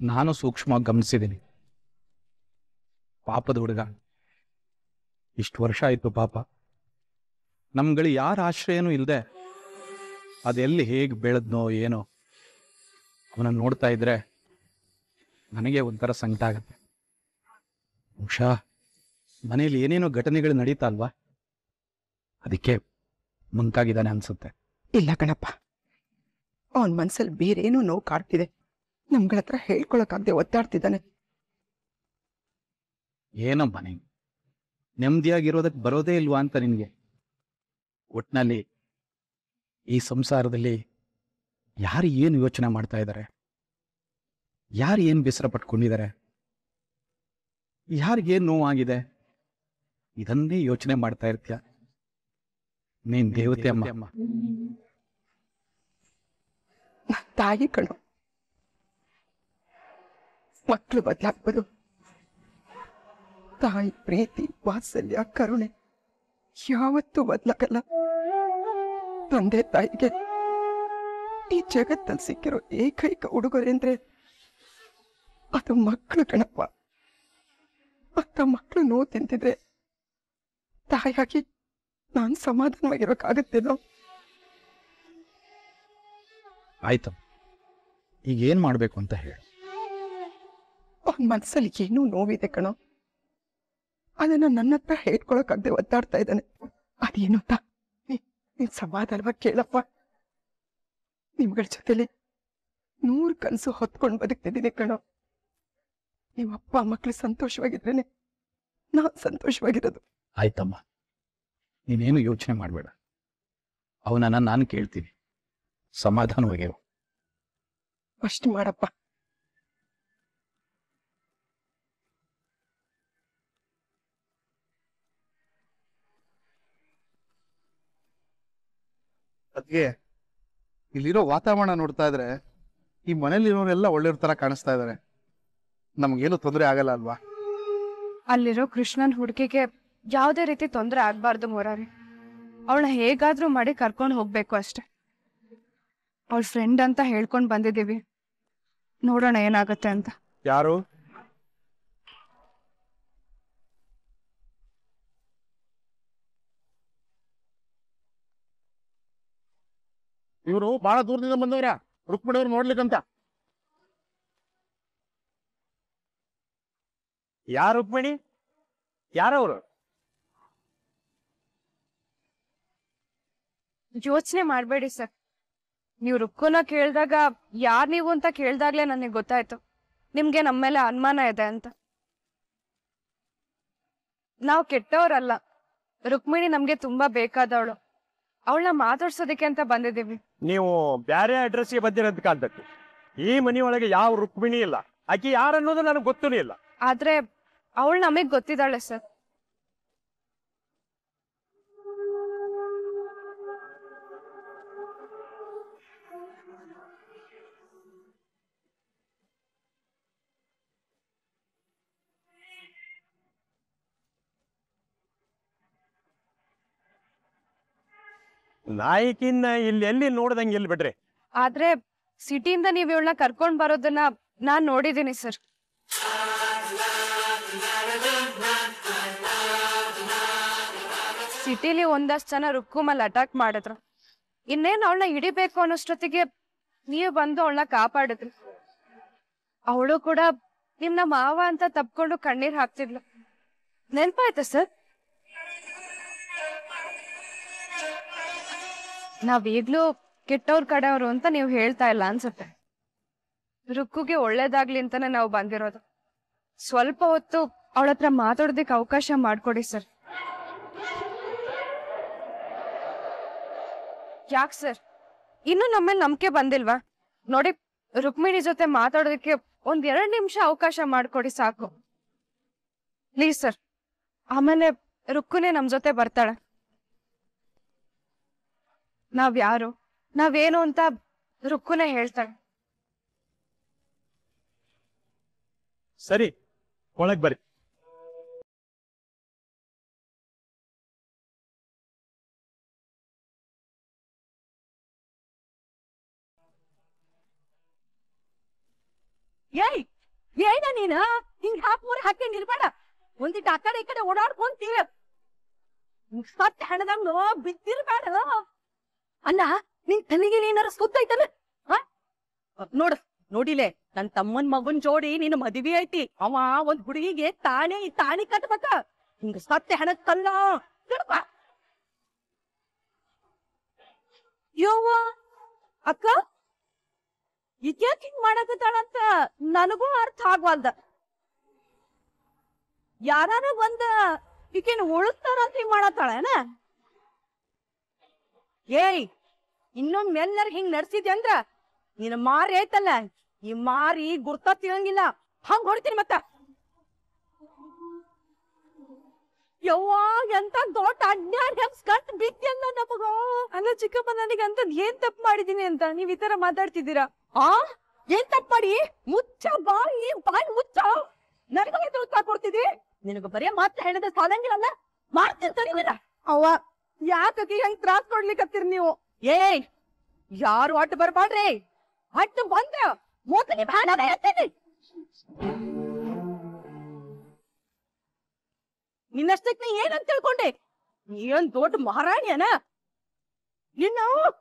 ನಾನು ಸೂಕ್ಷ್ಮವಾಗಿ ಗಮನಿಸಿದ್ದೀನಿ ಪಾಪದ ಹುಡುಗ ಇಷ್ಟು ವರ್ಷ ಆಯಿತು ಪಾಪ ನಮ್ಗಳು ಯಾರ ಆಶ್ರಯನೂ ಇಲ್ಲದೆ ಅದೆಲ್ಲಿ ಹೇಗೆ ಬೆಳೆದ್ನೋ ಏನೋ ಅವನನ್ನು ನೋಡ್ತಾ ಇದ್ರೆ ನನಗೆ ಒಂಥರ ಸಂಕಟ ಆಗುತ್ತೆ ಉಷಾ ಮನೇಲಿ ಏನೇನೋ ಘಟನೆಗಳು ನಡೀತಾ ಅಲ್ವಾ ಅದಕ್ಕೆ ಮುಂತಾಗಿದ್ದಾನೆ ಅನ್ಸುತ್ತೆ ಇಲ್ಲ ಕಣಪ್ಪ ಅವನ ಮನ್ಸಲ್ಲಿ ಬೇರೇನೋ ನೋವು ಕಾಡ್ತಿದೆ ನಮ್ಗಳ ಹತ್ರ ಹೇಳ್ಕೊಳಕ್ಕಾಗ್ದೆ ಒತ್ತಾಡ್ತಿದ್ದಾನೆ ಏನಮ್ಮ ನೀನು ನೆಮ್ಮದಿಯಾಗಿರೋದಕ್ಕೆ ಬರೋದೇ ಇಲ್ವಾ ಅಂತ ನಿನಗೆ ಒಟ್ನಲ್ಲಿ ಈ ಸಂಸಾರದಲ್ಲಿ ಯಾರು ಏನು ಯೋಚನೆ ಮಾಡ್ತಾ ಇದ್ದಾರೆ ಯಾರು ಏನು ಬೇಸರ ಪಟ್ಕೊಂಡಿದ್ದಾರೆ ಯಾರಿಗೇನು ನೋವಾಗಿದೆ ಇದನ್ನೇ ಯೋಚನೆ ಮಾಡ್ತಾ ಇರ್ತೀಯ ನೀನ್ ದೇವತೆ ಅಮ್ಮ ತಾಯಿ ಕಣು ಮಕ್ಕಳು ಬದಲಾಗ್ಬೋದು ತಾಯಿ ಪ್ರೀತಿ ವಾತ್ಸಲ್ಯ ಕರುಣೆ ಯಾವತ್ತೂ ಬದಲಾಗಲ್ಲ ತಂದೆ ತಾಯಿಗೆ ಈ ಜಗತ್ತಲ್ಲಿ ಸಿಕ್ಕಿರೋ ಏಕೈಕ ಉಡುಗೊರೆ ಅಂದ್ರೆ ಅದು ಮಕ್ಕಳು ಕಣಪ್ಪ ಅಂತ ಮಕ್ಕಳು ನೋವು ತಿಂತಿದ್ರೆ ತಾಯಿಯಾಗಿ ನಾನು ಸಮಾಧಾನವಾಗಿರೋಕ್ಕಾಗತ್ತೇನೋ ಆಯ್ತು ಈಗ ಏನ್ ಮಾಡ್ಬೇಕು ಅಂತ ಹೇಳು ಅವನ ಮನಸ್ಸಲ್ಲಿ ಏನೂ ನೋವಿದೆ ಕಣೋ ಅದನ್ನ ನನ್ನ ಹತ್ರ ಹೇಳ್ಕೊಳಕ್ಕಾಗದೆ ಒದ್ದಾಡ್ತಾ ಇದ್ದಾನೆ ಅದೇನು ಅಂತ ನೀ- ನೀನ್ ಸಮಾಧಾನವಾಗಿ ಕೇಳಪ್ಪ ನಿಮ್ಗಳ ಜೊತೆಲಿ ನೂರು ಕನಸು ಹೊತ್ಕೊಂಡು ಬದುಕ್ತಿದ್ದೀನಿ ಕಣೋ ನಿಮ್ಮ ಅಪ್ಪ ಮಕ್ಕಳು ಸಂತೋಷವಾಗಿದ್ರೇನೆ ನಾನ್ ಸಂತೋಷವಾಗಿರೋದು ಆಯ್ತಮ್ಮ ನೀನೇನು ಯೋಚನೆ ಮಾಡಬೇಡ ಅವನನ್ನ ನಾನು ಕೇಳ್ತೀನಿ ಸಮಾಧಾನವಾಗಿರು ಅಷ್ಟು ಮಾಡಪ್ಪ ಅದ್ಗೆ ಇಲ್ಲಿರೋ ವಾತಾವರಣ ನೋಡ್ತಾ ಇದ್ರೆ ಈ ಮನೇಲಿರೋರೆಲ್ಲ ಒಳ್ಳೆಯವ್ರ ತರ ಕಾಣಿಸ್ತಾ ಇದಾರೆ ನಮ್ಗೇನು ತೊಂದರೆ ಆಗಲ್ಲ ಅಲ್ವಾ ಅಲ್ಲಿರೋ ಕೃಷ್ಣನ್ ಹುಡುಗಿಗೆ ಯಾವುದೇ ರೀತಿ ತೊಂದರೆ ಆಗ್ಬಾರ್ದು ಮುರಾರಿ ಅವಳನ್ನ ಹೇಗಾದ್ರೂ ಮಾಡಿ ಕರ್ಕೊಂಡು ಹೋಗ್ಬೇಕು ಅಷ್ಟೆ ಅವಳ ಫ್ರೆಂಡ್ ಅಂತ ಹೇಳ್ಕೊಂಡು ಬಂದಿದ್ದೀವಿ ನೋಡೋಣ ಏನಾಗುತ್ತೆ ಅಂತ ಯಾರು ಇವರು ಬಹಳ ದೂರದಿಂದ ಬಂದವ್ರ ರುಕ್ಮಿಣಿಯವ್ರು ನೋಡ್ಲಿಕ್ಕಂತ ಯಾರು ರುಕ್ಮಿಣಿ ಯಾರವರು ಯೋಚನೆ ಮಾಡಬೇಡಿ ಸರ್ ನೀವು ರುಕ್ಕುನ ಕೇಳಿದಾಗ ಯಾರ್ ನೀವು ಅಂತ ಕೇಳ್ದಾಗ್ಲೇ ನನಗೆ ಗೊತ್ತಾಯ್ತು ನಿಮ್ಗೆ ನಮ್ಮ ಮೇಲೆ ಅನುಮಾನ ಇದೆ ಅಂತ ನಾವು ಕೆಟ್ಟವರಲ್ಲ ರುಕ್ಮಿಣಿ ನಮ್ಗೆ ತುಂಬಾ ಬೇಕಾದವಳು ಅವಳನ್ನ ಮಾತಾಡ್ಸೋದಕ್ಕೆ ಅಂತ ಬಂದಿದ್ದೀವಿ ನೀವು ಬ್ಯಾರೆ ಅಡ್ರೆಸ್ಗೆ ಬಂದಿರೋದ್ ಕಾಣ್ತತಿ ಈ ಮನೆಯೊಳಗೆ ಯಾವ ರುಕ್ಮಿಣಿ ಇಲ್ಲ ಆಕಿ ಯಾರನ್ನೋದು ನನಗೆ ಗೊತ್ತೂ ಇಲ್ಲ ಆದ್ರೆ ಅವಳು ನಮಗ್ ಗೊತ್ತಿದ್ದಾಳೆ ಸರ್ ನಾಯಕಿನ್ನ ಇಲ್ಲಿ ಎಲ್ಲಿ ನೋಡ್ದಂಗೆ ಇಲ್ಲಿ ಬಿಡ್ರಿ ಆದ್ರೆ ಸಿಟಿಯಿಂದ ನೀವ್ ಇವಳನ್ನ ಕರ್ಕೊಂಡ್ ಬರೋದನ್ನ ನಾನ್ ನೋಡಿದೀನಿ ಸರ್ ಸಿಟಿಲಿ ಒಂದಷ್ಟು ಜನ ರುಕ್ಕು ಮೇಲೆ ಅಟ್ಯಾಕ್ ಮಾಡಿದ್ರು ಇನ್ನೇನ್ ಅವಳನ್ನ ಹಿಡಿಬೇಕು ಅನ್ನೋಷ್ಟೊತ್ತಿಗೆ ನೀವು ಬಂದು ಅವಳನ್ನ ಕಾಪಾಡಿದ್ರಿ ಅವಳು ಕೂಡ ನಿಮ್ನ ಮಾವ ಅಂತ ತಪ್ಕೊಂಡು ಕಣ್ಣೀರ್ ಹಾಕ್ತಿದ್ಲು ನೆನ್ಪಾಯ್ತಾ ಸರ್ ನಾವ್ ಈಗ್ಲೂ ಕೆಟ್ಟವ್ರ ಕಡೆಯವರು ಅಂತ ನೀವು ಹೇಳ್ತಾ ಇಲ್ಲ ಅನ್ಸುತ್ತೆ ರುಕ್ಕುಗೆ ಒಳ್ಳೇದಾಗ್ಲಿ ಅಂತಾನೆ ನಾವು ಬಂದಿರೋದು ಸ್ವಲ್ಪ ಹೊತ್ತು ಅವಳ ಹತ್ರ ಮಾತಾಡೋದಕ್ಕೆ ಅವಕಾಶ ಮಾಡ್ಕೊಡಿ ಸರ್ ಯಾಕ್ ಸರ್ ಇನ್ನು ನಮ್ಮೇಲೆ ನಂಬಿಕೆ ಬಂದಿಲ್ವಾ ನೋಡಿ ರುಕ್ಮಿಣಿ ಜೊತೆ ಮಾತಾಡೋದಕ್ಕೆ ಒಂದ್ ಎರಡ್ ನಿಮಿಷ ಅವಕಾಶ ಮಾಡ್ಕೊಡಿ ಸಾಕು ಪ್ಲೀಸ್ ಸರ್ ಆಮೇಲೆ ರುಕ್ಕುನೇ ನಮ್ ಜೊತೆ ಬರ್ತಾಳೆ ನಾವ್ ಯಾರು ನಾವೇನು ಅಂತ ರುಕ್ಕುನೇ ಹೇಳ್ತಾಳೆ ಸರಿ ಒಳಗ್ ಬರ್ರಿ ಏಯ್ ನೀನ ಹಿಂಗ್ ಹಾಕ್ಮೂರ್ ಹಾಕೊಂಡ್ ಇರ್ಬೇಡ ಒಂದಿಟ್ಟು ಆ ಕಡೆ ಈ ಕಡೆ ಓಡಾಡ್ಕೊಂತೀವಿ ಸತ್ ಹೆಣದಂಗ ಬಿದ್ದಿರ್ಬೇಡ ಅಲ್ಲ ನಿನ್ ತಲೆಗೆ ಏನಾರ ಸುತ್ತ ಐತಲ್ಲ ಹ ನೋಡು ನೋಡಿಲೆ ನನ್ ತಮ್ಮನ್ ಮಗನ್ ಜೋಡಿ ನಿನ್ನ ಮದ್ವಿ ಐತಿ ಅವ ಒಂದ್ ಹುಡುಗಿಗೆ ತಾನೇ ಈ ತಾಳಿ ಕಟ್ಬೇಕ ಹಿಂಗ ಸತ್ತ ಹೆಣಕ್ಕಲ್ಲ ತಿಳ್ಕ ಯವ್ವ ಅಕ್ಕ ಇದ್ಯಾಕ್ ಹಿಂಗ್ ಮಾಡಕತ್ತಾಳಂತ ನನಗೂ ಅರ್ಥ ಆಗ್ವಲ್ದ ಯಾರಾರ ಬಂದ ಈಕೇನ್ ಉಳಿಸ್ತಾರಂತ ಹಿಂಗ್ ಮಾಡತ್ತಾಳೇನ ಏಯ್ ಇನ್ನೊಮ್ಮೆ ಎಲ್ಲರ ಹಿಂಗ್ ನಡ್ಸಿದ್ಯ ಅಂದ್ರ ನಿನ್ನ ಮಾರಿ ಐತಲ್ಲ ಈ ಮಾರಿ ಗುರ್ತ ತಿಳಂಗಿಲ್ಲ ಹಂಗ್ ಹೊಡಿತೀನಿ ಮತ್ತ ಯವ್ವ ಎಂತ ದೊಡ್ಡ ಅನ್ಯಾಯ ಹೆಂಗ್ಸ್ಕಂಟ್ ಬಿದ್ಯಲ್ಲ ನಮಗ ಅಲ್ಲ ಚಿಕ್ಕಪ್ಪ ನನಗೆ ಅಂತದ್ ಏನ್ ತಪ್ಪು ಮಾಡಿದೀನಿ ಅಂತ ನೀವ್ ಈ ತರ ಮಾತಾಡ್ತಿದ್ದೀರಾ ಆ ಏನ್ ತಪ್ಪ ಮಾಡಿ ಮುಚ್ಚ ಬಾಯಿ ಬಾಯಿ ಮುಚ್ಚ ನನಗ ಉತ್ತರ ಕೊಡ್ತಿದಿ ನಿನಗ ಬರೀ ಮಾತ್ರ ಹೇಳಿದ ಸಾಲಂಗಿಲ್ಲಲ್ಲ ಮಾಡ್ತಿರ್ತಾನೆ ಅವ್ವ ಯಾಕಿ ಹೆಂಗ್ ತ್ರಾಸ್ ಕೊಡ್ಲಿಕತ್ತೀರಿ ನೀವು ಏಯ್ ಯಾರು ಅಡ್ಡ ಬರ್ಬಾಡ್ರಿ ಅಡ್ಡ ಬಂದ ಮೂತನಿ ಭಾಳ ಹೇಳ್ತೀನಿ ನಿನ್ನಷ್ಟಕ್ಕೆ ನೀ ಏನಂತ ತಿಳ್ಕೊಂಡೆ ನೀ ಏನ್ ದೊಡ್ಡ ಮಹಾರಾಣಿಯನ ನಿನ್ನ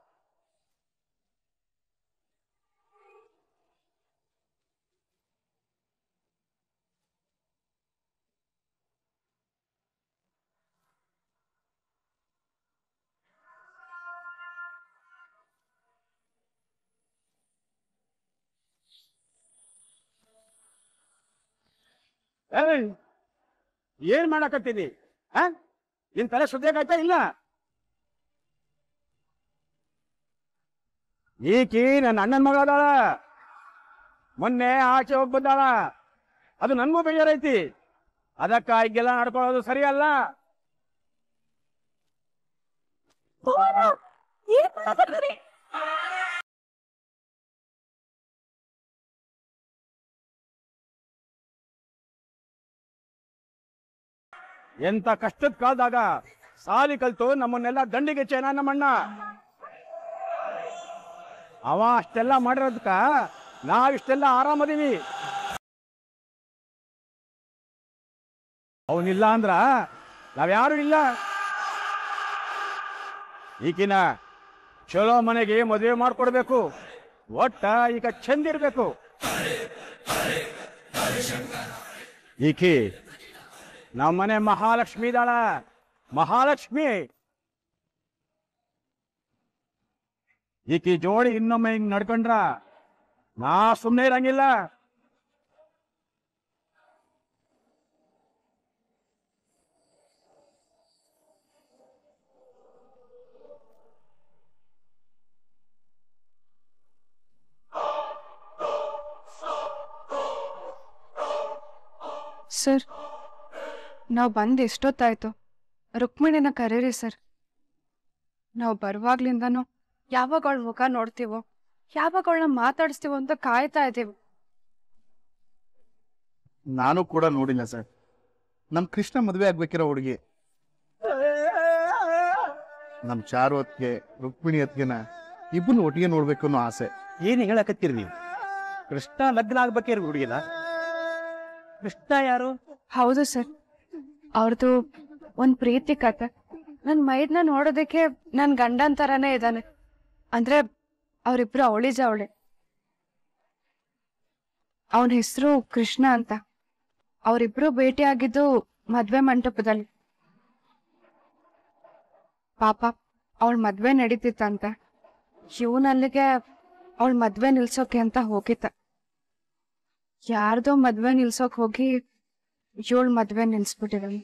ಏಯ್ ಏನ್ ಮಾಡಕತ್ತೀನಿ ಆ ನಿನ್ ತಲೆ ಸುದ್ದಿಯಾಗಾಯ್ತಾ ಇಲ್ಲ ಈಕಿ ನನ್ನ ಅಣ್ಣನ ಮಗಳದಾಳ ಮೊನ್ನೆ ಆಚೆ ಹೋಗಿ ಬಂದಾಳ ಅದು ನನ್ಗೂ ಬೇಜಾರೈತಿ ಅದಕ್ಕ ಈಗೆಲ್ಲ ನಡ್ಕೊಳ್ಳೋದು ಸರಿಯಲ್ಲ ಏನ್ ಮಾಡಕತ್ತೀರಿ? ಎಂತ ಕಷ್ಟದ ಕಾಲದಾಗ ಸಾಲಿ ಕಲ್ತು ನಮ್ಮನ್ನೆಲ್ಲ ದಂಡಿಗೆ ಚೇನ ನಮ್ಮಣ್ಣ ಅವ ಅಷ್ಟೆಲ್ಲ ಮಾಡಿರೋದಕ್ಕ ನಾವಿಷ್ಟೆಲ್ಲ ಆರಾಮದೀವಿ ಅವನಿಲ್ಲ ಅಂದ್ರ ನಾವ್ಯಾರು ಇಲ್ಲ ಈಕಿನ ಚಲೋ ಮನೆಗೆ ಮದುವೆ ಮಾಡ್ಕೊಡ್ಬೇಕು ಒಟ್ಟ ಈಗ ಚಂದಿರ್ಬೇಕು ಈಕಿ ನಮ್ಮನೆ ಮಹಾಲಕ್ಷ್ಮಿ ಇದಾಳ ಮಹಾಲಕ್ಷ್ಮಿ ಈಕಿ ಜೋಡಿ ಇನ್ನೊಮ್ಮೆ ಹಿಂಗ್ ನಡ್ಕೊಂಡ್ರ ನಾ ಸುಮ್ನೆ ಇರಂಗಿಲ್ಲ ಸರ್ ನಾವು ಬಂದು ಎಷ್ಟೊತ್ತಾಯ್ತು ರುಕ್ಮಿಣಿನ ಕರೀರಿ ಸರ್ ನಾವು ಬರುವಾಗ್ಲಿಂದನೂ ಯಾವಾಗ ಅವಳ ಮುಖ ನೋಡ್ತೀವೋ ಯಾವಾಗ ಅವಳನ್ನ ಮಾತಾಡಿಸ್ತೀವೋ ಅಂತ ಕಾಯ್ತಾ ಇದ್ದೀವಿ ನಾನು ಕೂಡ ನೋಡಿಲ್ಲ ಸರ್ ನಮ್ ಕೃಷ್ಣ ಮದ್ವೆ ಆಗ್ಬೇಕಿರೋ ಹುಡುಗಿ ನಮ್ ಚಾರು ಹೊತ್ಗೆ ರುಕ್ಮಿಣಿ ಹೊತ್ಗೆನ ಇಬ್ಬರು ಒಟ್ಟಿಗೆ ನೋಡ್ಬೇಕು ಅನ್ನೋ ಆಸೆ ಏನ್ ಹೇಳಕತ್ತೀರಿ ನೀವು ಕೃಷ್ಣ ಲಗ್ನ ಆಗ್ಬೇಕೇರಿ ಹುಡುಗಿನ ಕೃಷ್ಣ ಯಾರು ಹೌದು ಸರ್ ಅವ್ರದ್ದು ಒಂದು ಪ್ರೀತಿ ಕತೆ ನನ್ನ ಮೈದ್ನ ನೋಡೋದಕ್ಕೆ ನನ್ನ ಗಂಡನ ಥರನೇ ಇದ್ದಾನೆ ಅಂದ್ರೆ ಅವರಿಬ್ರು ಅವಳಿ ಜವಳಿ ಅವನ ಹೆಸರು ಕೃಷ್ಣ ಅಂತ ಅವರಿಬ್ರು ಭೇಟಿಯಾಗಿದ್ದು ಮದ್ವೆ ಮಂಟಪದಲ್ಲಿ ಪಾಪ ಅವಳ ಮದ್ವೆ ನಡೀತಿತ್ತಂತೆ ಇವನಲ್ಲಿಗೆ ಅವಳ ಮದ್ವೆ ನಿಲ್ಸೋಕೆ ಅಂತ ಹೋಗಿತ್ತ ಯಾರ್ದೋ ಮದ್ವೆ ನಿಲ್ಸೋಕ್ ಹೋಗಿ ಇವಳ ಮದ್ವೆ ನಿಲ್ಸ್ಬಿಟ್ಟಿದ್ದಾನೆ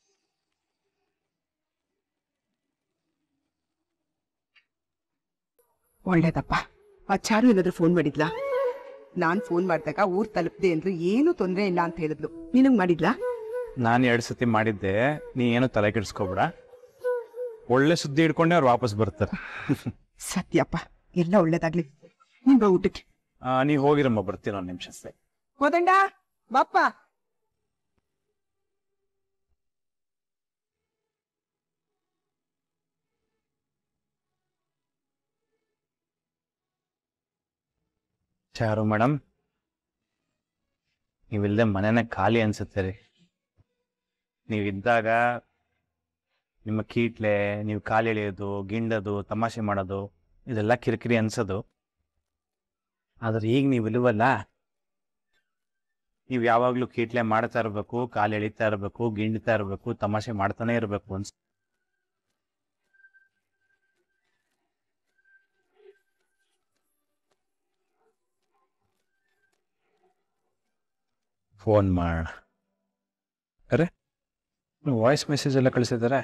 ಒಳ್ಳೇದಪ್ಪ ಆ ಚಾರು ಏನಾದ್ರು ಫೋನ್ ಮಾಡಿದ್ಲಾ ನಾನ್ ಫೋನ್ ಮಾಡಿದಾಗ ಊರ್ ತಲುಪ್ದೆ ಅಂದ್ರೆ ಏನು ತೊಂದ್ರೆ ಇಲ್ಲ ಅಂತ ಹೇಳಿದ್ಲು ನಿನಗ್ ಮಾಡಿದ್ಲಾ ನಾನು ಎರಡು ಸತಿ ಮಾಡಿದ್ದೆ ನೀ ಏನು ತಲೆ ಕೆಡಿಸ್ಕೊಬೇಡ ಒಳ್ಳೆ ಸುದ್ದಿ ಹಿಡ್ಕೊಂಡೆ ಅವ್ರು ವಾಪಸ್ ಬರ್ತಾರೆ ಸತ್ಯಪ್ಪ ಎಲ್ಲ ಒಳ್ಳೇದಾಗ್ಲಿ ನಿಂಬ ಊಟಕ್ಕೆ ಆ, ನೀ ಹೋಗಿರಮ್ಮ ಬರ್ತೀನಿ ಒಂದು ನಿಮಿಷ ಅಷ್ಟೇ ಕೋದಂಡ ಬಾಪ್ಪ ಚಾರು ಮೇಡಮ್ ನೀವಿಲ್ಲದೆ ಮನೆನೇ ಖಾಲಿ ಅನ್ಸುತ್ತೆ ರೀ ನೀವಿದ್ದಾಗ ನಿಮ್ಮ ಕೀಟ್ಲೆ ನೀವು ಕಾಲು ಎಳೆಯೋದು ಗಿಂಡೋದು ತಮಾಷೆ ಮಾಡೋದು ಇದೆಲ್ಲ ಕಿರಿಕಿರಿ ಅನ್ಸೋದು ಆದ್ರೆ ಈಗ ನೀವು ಇಲ್ವಲ್ಲ ನೀವು ಯಾವಾಗಲೂ ಕೀಟ್ಲೆ ಮಾಡ್ತಾ ಇರಬೇಕು ಕಾಲು ಎಳಿತಾ ಇರಬೇಕು ಗಿಂಡ್ತಾ ಇರಬೇಕು ತಮಾಷೆ ಮಾಡ್ತಾನೆ ಇರಬೇಕು ಅನ್ಸ್ ಫೋನ್ ಮಾಡ ಅರೆ ವಾಯ್ಸ್ ಮೆಸೇಜ್ ಎಲ್ಲ ಕಳಿಸಿದ್ದಾರೆ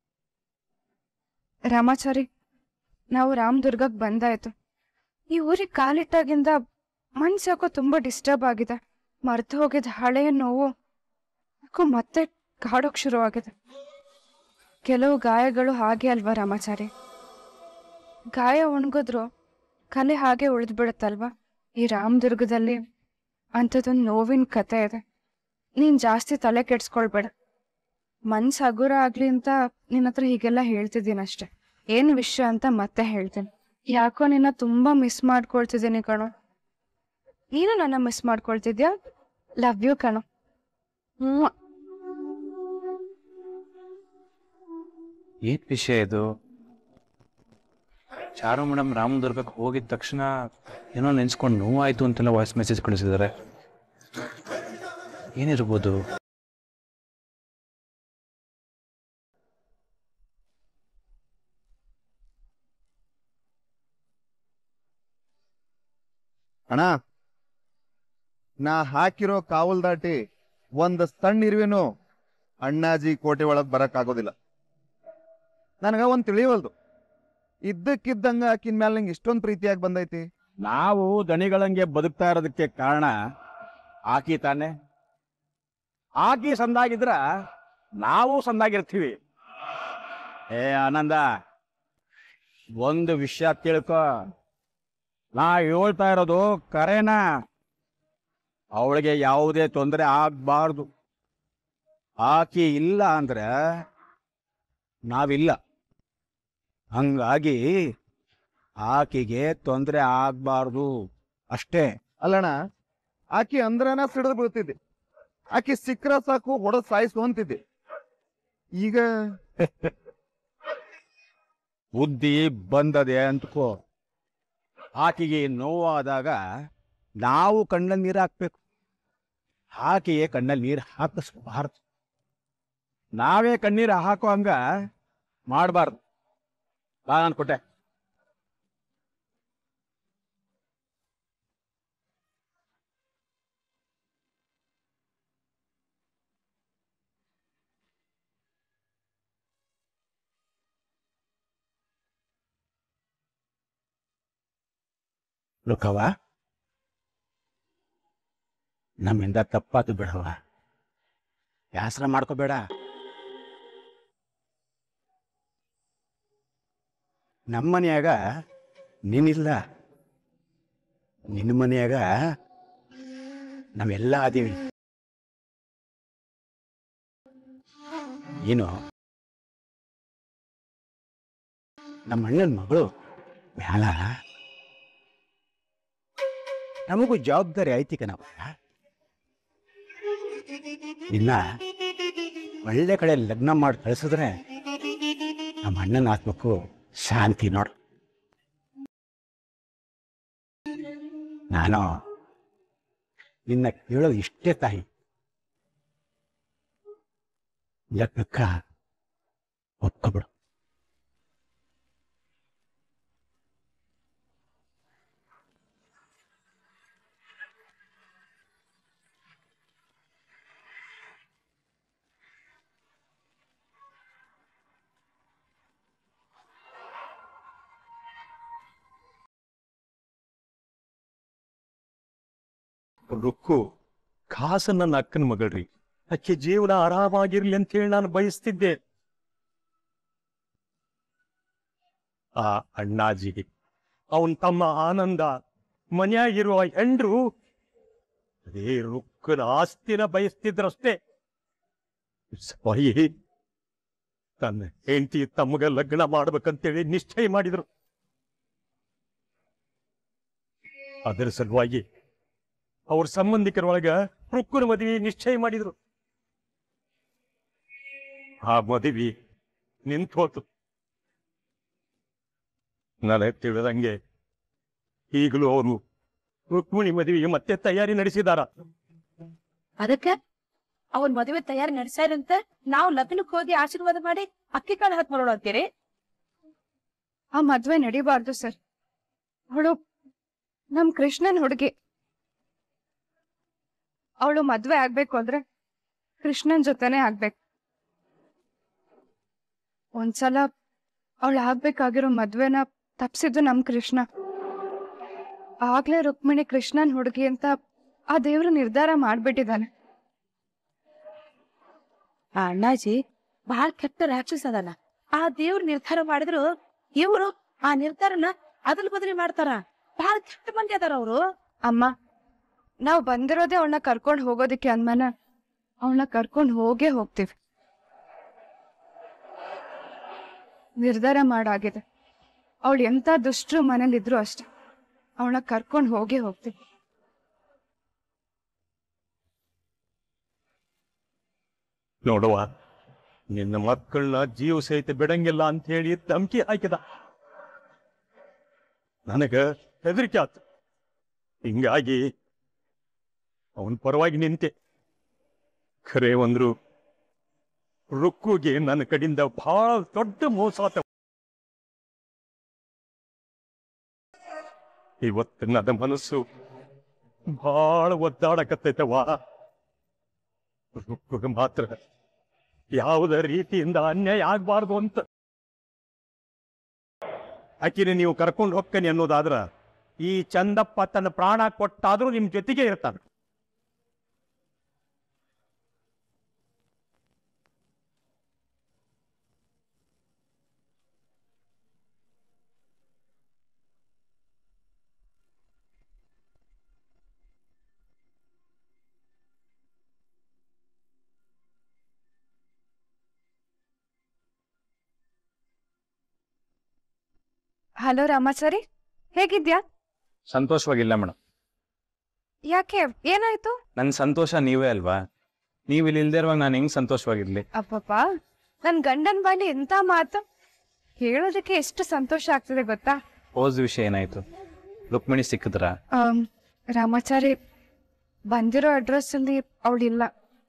ರಾಮಾಚಾರಿ ನಾವು ರಾಮದುರ್ಗಕ್ಕೆ ಬಂದಾಯ್ತು ಈ ಊರಿಗೆ ಕಾಲಿಟ್ಟಾಗಿಂದ ಮನ್ಸು ಯಾಕೋ ತುಂಬ ಡಿಸ್ಟರ್ಬ್ ಆಗಿದೆ ಮರ್ತು ಹೋಗಿದ್ದ ಹಳೆಯ ನೋವು ಯಾಕೋ ಮತ್ತೆ ಕಾಡೋಕ್ ಶುರುವಾಗಿದೆ ಕೆಲವು ಗಾಯಗಳು ಹಾಗೆ ಅಲ್ವಾ ರಾಮಾಚಾರಿ ಗಾಯ ಒಣಗಿದ್ರು ಕಲೆ ಹಾಗೆ ಉಳಿದು ಬಿಡುತ್ತಲ್ವಾ ಈ ರಾಮದುರ್ಗದಲ್ಲಿ ಅಂಥದ್ದೊಂದು ನೋವಿನ ಕತೆ ಇದೆ ನೀನ್ ಜಾಸ್ತಿ ತಲೆ ಕೆಡ್ಸ್ಕೊಳ್ಬೇಡ ಮನ್ಸ್ ಹಗುರ ಆಗ್ಲಿ ಅಂತ ನಿನ್ನ ಹತ್ರ ಹೀಗೆಲ್ಲ ಹೇಳ್ತಿದ್ದೀನಿ ಅಷ್ಟೆ ಏನ್ ವಿಷಯ ಅಂತ ಮತ್ತೆ ಹೇಳ್ತೀನಿ ಯಾಕೋ ನಿನ್ನ ತುಂಬಾ ಮಿಸ್ ಮಾಡ್ಕೊಳ್ತಿದ್ದೀನಿ ಕಣೋ ನೀನು ನನ್ನ ಮಿಸ್ ಮಾಡ್ಕೊಳ್ತಿದ್ಯಾ ಲವ್ ಯು ಕಣೋ ಹ್ಞೂ ಏನ್ ವಿಷಯ ಇದು ಚಾರು ಮೇಡಮ್ ರಾಮದುರ್ಗಕ್ಕೆ ಹೋಗಿದ ತಕ್ಷಣ ಏನೋ ನೆನ್ಸ್ಕೊಂಡು ನೋವಾಯ್ತು ಅಂತೆಲ್ಲ ವಾಯ್ಸ್ ಮೆಸೇಜ್ ಕಳಿಸಿದ್ದಾರೆ ಏನಿರ್ಬೋದು ಅಣ್ಣ ನಾ ಹಾಕಿರೋ ಕಾವಲ್ ದಾಟಿ ಒಂದ್ ಸಣ್ಣ ಇರುವೆನು ಅಣ್ಣಾಜಿ ಕೋಟೆ ಒಳಗ್ ಬರಕ್ ಆಗೋದಿಲ್ಲ ನನಗ ಒಂದ್ ತಿಳಿಯವಲ್ದು ಇದ್ದಕ್ಕಿದ್ದಂಗ ಆಕಿನ ಮೇಲೆ ನಂಗೆ ಇಷ್ಟೊಂದ್ ಪ್ರೀತಿಯಾಗಿ ಬಂದೈತಿ ನಾವು ದಣಿಗಳಂಗೆ ಬದುಕ್ತಾ ಇರೋದಕ್ಕೆ ಕಾರಣ ಆಕಿ ತಾನೆ ಆಕಿ ಸಂದಾಗಿದ್ರ ನಾವು ಸಂದಾಗಿರ್ತೀವಿ ಏ ಆನಂದ ಒಂದು ವಿಷಯ ತಿಳ್ಕೊ ನಾ ಹೇಳ್ತಾ ಇರೋದು ಕರೆನಾ ಅವಳಿಗೆ ಯಾವುದೇ ತೊಂದರೆ ಆಗ್ಬಾರ್ದು ಆಕಿ ಇಲ್ಲ ಅಂದ್ರೆ ನಾವಿಲ್ಲ ಹಂಗಾಗಿ ಆಕೆಗೆ ತೊಂದರೆ ಆಗ್ಬಾರ್ದು ಅಷ್ಟೇ ಅಲ್ಲಣ್ಣ ಆಕಿ ಅಂದ್ರನ ಸಿಡಿದು ಬೀಳ್ತಿದ್ದೆ ಆಕಿ ಸಿಕ್ರ ಸಾಕು ಹೊಡೆದ್ ಸಾಯಿಸು ಅಂತಿದ್ದೆ ಈಗ ಬುದ್ಧಿ ಬಂದದೆ ಅಂದ್ಕೋ ಆಕೆಗೆ ನೋವಾದಾಗ ನಾವು ಕಣ್ಣಲ್ಲಿ ನೀರು ಹಾಕ್ಬೇಕು ಆಕೆಗೆ ಕಣ್ಣಲ್ಲಿ ನೀರು ಹಾಕಿಸ್ಬಾರ್ದು ನಾವೇ ಕಣ್ಣೀರು ಹಾಕೋ ಹಂಗ ಮಾಡಬಾರ್ದು ಬಾ ನಾನು ಕೊಟ್ಟೆ ಲುಕವ ನಮ್ಮಿಂದ ತಪ್ಪಾತು ಬಿಡವ ಬ್ಯಾಸರ ಮಾಡ್ಕೋಬೇಡ ನಮ್ಮನ್ಯಾಗ ನೀನಿಲ್ಲ ನಿನ್ನ ಮನ್ಯಾಗ ನಾವೆಲ್ಲ ಅದೀವಿ ಏನು ನಮ್ಮ ಅಣ್ಣನ ಮಗಳು ಮ್ಯಾಲ ನಮಗೂ ಜವಾಬ್ದಾರಿ ಐತಿ ಕಣವ ಇನ್ನ ಒಳ್ಳೆ ಕಡೆ ಲಗ್ನ ಮಾಡಿ ಕಳಿಸಿದ್ರೆ ನಮ್ಮ ಅಣ್ಣನ ಆತ್ಮಕ್ಕೂ ಶಾಂತಿ ನೋಡು ನಾನು ನಿನ್ನ ಕೇಳೋದು ಇಷ್ಟೇ ತಾಯಿ ಲಗ್ನಕ್ಕ ಒಪ್ಕೊಬಿಡು ರುಕ್ಕು ಖಾಸ ನನ್ನ ಅಕ್ಕನ ಮಗಳ್ರಿ ಅಕ್ಕಿ ಜೀವನ ಆರಾಮಾಗಿರ್ಲಿ ಅಂತ ಹೇಳಿ ನಾನು ಬಯಸ್ತಿದ್ದೆ ಆ ಅಣ್ಣಾಜಿ ಅವನ್ ತಮ್ಮ ಆನಂದ ಮನ್ಯಾಗಿರುವ ಹೆಂಡ್ರು ಅದೇ ರುಕ್ಕನ ಆಸ್ತಿನ ಬಯಸ್ತಿದ್ರಷ್ಟೇ ಸ್ವಾಯಿ ತನ್ನ ಹೆಂಡತಿ ತಮ್ಮಗ ಲಗ್ನ ಮಾಡ್ಬೇಕಂತೇಳಿ ನಿಶ್ಚಯ ಮಾಡಿದ್ರು ಅದರ ಸಲುವಾಗಿ ಅವ್ರ ಸಂಬಂಧಿಕರೊಳಗ ರುಕ್ಕುನ ಮದುವೆ ನಿಶ್ಚಯ ಮಾಡಿದ್ರು ಆ ಮದುವೆ ನಿಂತು ಹೋತು ನನಗೆ ತಿಳಿದಂಗೆ ಈಗಲೂ ಅವರು ರುಕ್ಮಿಣಿ ಮದುವೆಗೆ ಮತ್ತೆ ತಯಾರಿ ನಡೆಸಿದಾರ ಅದಕ್ಕೆ ಅವನ್ ಮದುವೆ ತಯಾರಿ ನಡೆಸ್ಯಾರಂತ ನಾವು ಲಗ್ನಕ್ಕೆ ಹೋಗಿ ಆಶೀರ್ವಾದ ಮಾಡಿ ಅಕ್ಕಿ ಕಾಳು ಹಾಕಿ ಬರೋಣ ಅಂತೀರಿ ಆ ಮದ್ವೆ ನಡಿಬಾರ್ದು ಸರ್ ಅವಳು ನಮ್ ಕೃಷ್ಣನ್ ಹುಡುಗಿ ಅವಳು ಮದ್ವೆ ಆಗ್ಬೇಕು ಅಂದ್ರೆ ಕೃಷ್ಣನ್ ಜೊತೆನೆ ಆಗ್ಬೇಕು ಒಂದ್ಸಲ ಅವಳು ಆಗ್ಬೇಕಾಗಿರೋ ಮದ್ವೆನ ತಪ್ಸಿದ್ದು ನಮ್ ಕೃಷ್ಣ ಆಗ್ಲೇ ರುಕ್ಮಿಣಿ ಕೃಷ್ಣನ್ ಹುಡುಗಿ ಅಂತ ಆ ದೇವ್ರು ನಿರ್ಧಾರ ಮಾಡ್ಬಿಟ್ಟಿದ್ದಾನೆ ಆ ಅಣ್ಣಾಜಿ ಬಹಳ ಕೆಟ್ಟ ರಾಕ್ಷಸ ಅದಲ್ಲ ಆ ದೇವ್ರ ನಿರ್ಧಾರ ಮಾಡಿದ್ರು ಇವ್ರು ಆ ನಿರ್ಧಾರನ ಅದಲ್ ಬದಲಿ ಮಾಡ್ತಾರ ಬಹಳ ಕೆಟ್ಟ ಮಂದಿ ಅದಾರ ಅವ್ರು ಅಮ್ಮ ನಾವ್ ಬಂದಿರೋದೇ ಅವಳನ್ನ ಕರ್ಕೊಂಡ್ ಹೋಗೋದಕ್ಕೆ ಅನ್ಮನ ಅವಳನ್ನ ಕರ್ಕೊಂಡ್ ಹೋಗೇ ಹೋಗ್ತೀವಿ ನಿರ್ಧಾರ ಮಾಡಾಗಿದೆ ಅವಳು ಎಂತ ದುಷ್ಟರು ಮನೇಲಿದ್ರು ಅಷ್ಟೆ ಅವಳನ್ನ ಕರ್ಕೊಂಡ್ ಹೋಗೇ ಹೋಗ್ತೀವಿ ನೋಡುವ ನಿನ್ನ ಮಕ್ಕಳನ್ನ ಜೀವ ಸಹಿತ ಬಿಡಂಗಿಲ್ಲ ಅಂತ ಹೇಳಿ ಧಮ್ಕಿ ಹಾಕಿದ ನನಗ ಹೆದರಿಕೆ ಆತು ಹಿಂಗಾಗಿ ಅವನ ಪರವಾಗಿ ನಿಂತೆ ಖರೆ ಒಂದ್ರು ರುಕ್ಕುಗೆ ನನ್ನ ಕಡೆಯಿಂದ ಬಹಳ ದೊಡ್ಡ ಮೋಸ ಆತ ಇವತ್ತು ನನ್ನ ಮನಸ್ಸು ಬಹಳ ಒದ್ದಾಡಕತ್ತೈತವಾ ರುಕ್ಕುಗೆ ಮಾತ್ರ ಯಾವುದೇ ರೀತಿಯಿಂದ ಅನ್ಯಾಯ ಆಗ್ಬಾರ್ದು ಅಂತ ಆಕಿನ ನೀವು ಕರ್ಕೊಂಡು ಹೋಗ್ತೇನೆ ಅನ್ನೋದಾದ್ರ ಈ ಚಂದಪ್ಪ ತನ್ನ ಪ್ರಾಣ ಕೊಟ್ಟಾದ್ರೂ ನಿಮ್ ಜೊತೆಗೆ ಇರ್ತಾನೆ ಹಲೋ ರಾಮಾಚಾರಿ ಹೇಗಿದ್ಯಾ ಸಂತೋಷವಾಗಿಲ್ಲ ಮೇಡಮ್ ಯಾಕೆ ಏನಾಯ್ತು ನನ್ನ ಸಂತೋಷ ನೀವೇ ಅಲ್ವಾ ನೀವು ಇಲ್ಲಿ ಇಲ್ದೇ ಇರುವಾಗ ನಾನು ಹೆಂಗ್ ಸಂತೋಷವಾಗಿರ್ಲಿ ಅಪ್ಪಪ್ಪ ನನ್ ಗಂಡನ್ ಬಾಲಿ ಎಂತ ಮಾತು ಹೇಳೋದಕ್ಕೆ ಎಷ್ಟು ಸಂತೋಷ ಆಗ್ತದೆ ಗೊತ್ತಾ ಹೋದ ವಿಷಯ ಏನಾಯ್ತು ರುಕ್ಮಿಣಿ ಸಿಕ್ಕಿದ್ರ ಆಮ್, ರಾಮಾಚಾರಿ ಬಂದಿರೋ ಅಡ್ರೆಸ್ ಅಲ್ಲಿ ಅವಳಿಲ್ಲ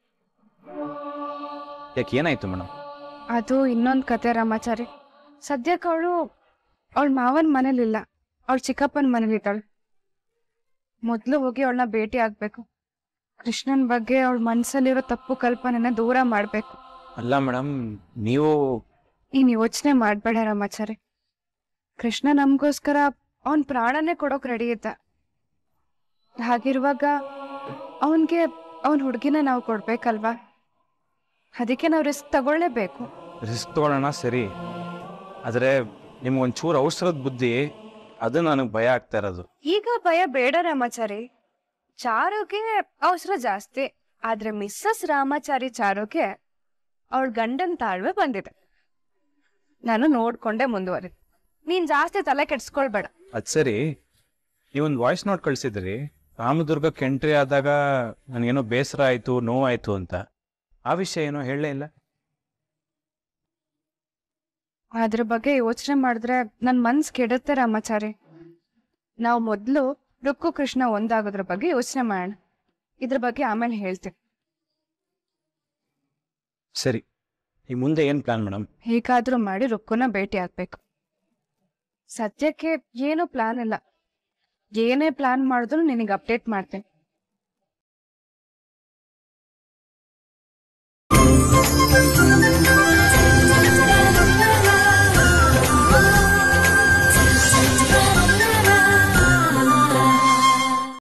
ಯಾಕೆ ಏನಾಯ್ತು ಮೇಡಮ್ ಅದು ಇನ್ನೊಂದ್ ಕತೆ ರಾಮಾಚಾರಿ ಸದ್ಯಕ್ಕೆ ಅವಳು ಅವಳ ಮಾವನ್ ಮನೇಲಿಲ್ಲ ಅವಳ ಚಿಕ್ಕಪ್ಪನ ಮನೇಲಿದ್ದಾಳೆ ಮೊದ್ಲು ಹೋಗಿ ಅವಳನ್ನ ಭೇಟಿ ಆಗ್ಬೇಕು ಕೃಷ್ಣನ್ ಬಗ್ಗೆ ಅವಳ ಮನ್ಸಲ್ಲಿರೋ ತಪ್ಪು ಕಲ್ಪನೆನ ದೂರ ಮಾಡ್ಬೇಕು ಅಲ್ಲ ಮೇಡಮ್ ನೀವು ನೀನ್ ಯೋಚನೆ ಮಾಡ್ಬೇಡ ರಾಮಾಚಾರಿ ಕೃಷ್ಣ ನಮಗೋಸ್ಕರ ಅವನ್ ಪ್ರಾಣನೇ ಕೊಡೋಕ್ ರೆಡಿ ಇದ್ದ ಹಾಗಿರುವಾಗ ಅವನ್ಗೆ ಅವನ್ ಹುಡುಗಿನ ನಾವು ಕೊಡ್ಬೇಕಲ್ವಾ ಅದಕ್ಕೆ ನಾವು ರಿಸ್ಕ್ ತಗೊಳ್ಳೇಬೇಕು ರಿಸ್ಕ್ ತಗೊಳ್ಳೋಣ ಸರಿ ಆದರೆ ನಿಮ್ಗೊಂಚೂರು ಅವಸರದ ಬುದ್ಧಿ ಅದು ನನಗೆ ಭಯ ಆಗ್ತಾ ಇರೋದು ಈಗ ಭಯ ಬೇಡ ರಾಮಾಚಾರಿ ಚಾರುಗೆ ಅವಸರ ಜಾಸ್ತಿ ಆದ್ರೆ ಮಿಸ್ಸಸ್ ರಾಮಾಚಾರಿ ಚಾರುಗೆ ಅವಳ ಗಂಡನ್ ತಾಳ್ವೆ ಬಂದಿದೆ ನಾನು ನೋಡ್ಕೊಂಡೆ ಮುಂದುವರಿದೆ ನೀನ್ ಜಾಸ್ತಿ ತಲೆ ಕೆಡ್ಸ್ಕೊಳ್ಬೇಡ ಅದು ಸರಿ ನೀವೊಂದು ವಾಯ್ಸ್ ನೋಟ್ ಕಳಿಸಿದ್ರಿ ರಾಮದುರ್ಗಕ್ಕೆ ಎಂಟ್ರಿ ಆದಾಗ ನನಗೇನೋ ಬೇಸರ ಆಯಿತು ನೋವಾಯಿತು ಅಂತ ಆ ವಿಷಯ ಏನೋ ಹೇಳಲೇ ಇಲ್ಲ ಅದ್ರ ಬಗ್ಗೆ ಯೋಚನೆ ಮಾಡಿದ್ರೆ ನನ್ ಮನ್ಸ್ ಕೆಡುತ್ತೆ ರಾಮಾಚಾರಿ ನಾವು ಮೊದ್ಲು ರುಕ್ಕು ಕೃಷ್ಣ ಒಂದಾಗೋದ್ರ ಬಗ್ಗೆ ಯೋಚನೆ ಮಾಡೋಣ ಇದ್ರ ಬಗ್ಗೆ ಆಮೇಲೆ ಹೇಳ್ತೀವಿ ಸರಿ ಈ ಮುಂದೆ ಏನು ಪ್ಲಾನ್ ಮೇಡಮ್ ಹೇಗಾದ್ರೂ ಮಾಡಿ ರುಕ್ಕುನ ಭೇಟಿ ಆಗ್ಬೇಕು ಸದ್ಯಕ್ಕೆ ಏನೂ ಪ್ಲಾನ್ ಇಲ್ಲ ಏನೇ ಪ್ಲಾನ್ ಮಾಡಿದ್ರು ನಿನಗೆ ಅಪ್ಡೇಟ್ ಮಾಡ್ತೇನೆ Thank you.